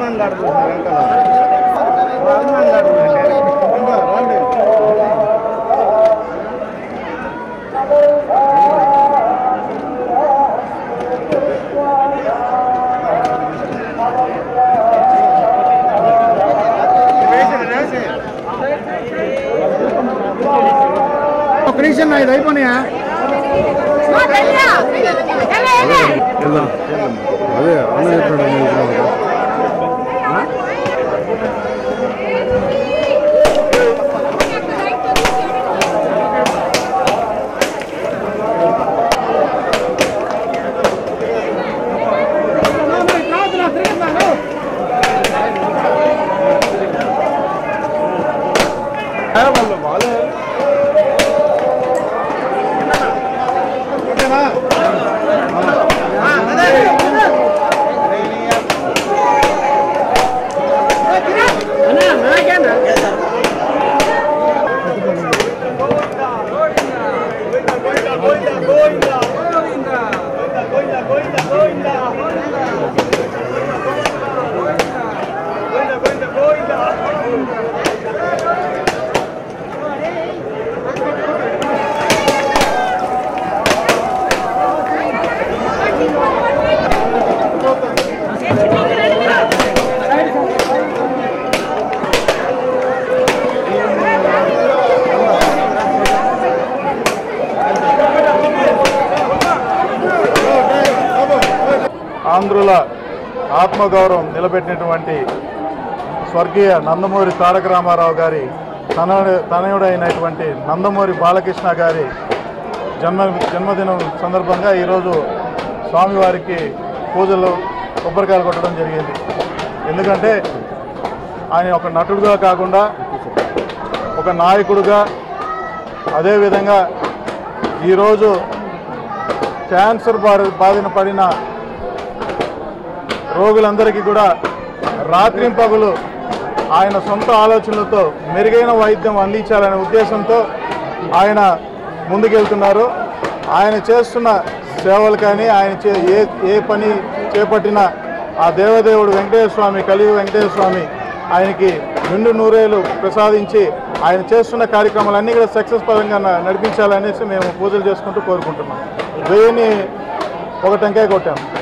హనుమాన్ గారు చూసారు వెనకాల హనుమాన్ గారు చూసారు రండి ఒక నిమిషం ఇది అయిపోయినాయా అదే అన్న చెప్పాడు ఆంధ్రుల ఆత్మగౌరవం నిలబెట్టినటువంటి స్వర్గీయ నందమూరి తారక రామారావు గారి తన తనయుడైనటువంటి నందమూరి బాలకృష్ణ గారి జన్మ జన్మదినం సందర్భంగా ఈరోజు స్వామివారికి పూజలు కొబ్బరికాయలు కొట్టడం జరిగింది ఎందుకంటే ఆయన ఒక నటుడుగా కాకుండా ఒక నాయకుడుగా అదేవిధంగా ఈరోజు క్యాన్సర్ బారి బారిన పడిన రోగులందరికీ కూడా రాత్రింపగలు ఆయన సొంత ఆలోచనలతో మెరుగైన వైద్యం అందించాలనే ఉద్దేశంతో ఆయన ముందుకెళ్తున్నారు ఆయన చేస్తున్న సేవలు కానీ ఆయన చే ఏ ఏ పని చేపట్టినా ఆ దేవదేవుడు వెంకటేశ్వర స్వామి కలియుగ వెంకటేశ్వర స్వామి ఆయనకి నిండు నూరేలు ప్రసాదించి ఆయన చేస్తున్న కార్యక్రమాలన్నీ కూడా సక్సెస్ పరంగా న- నడిపించాలనేసి మేము పూజలు చేసుకుంటూ కోరుకుంటున్నాం వెయ్యిని ఒక టెంకాయ కొట్టాం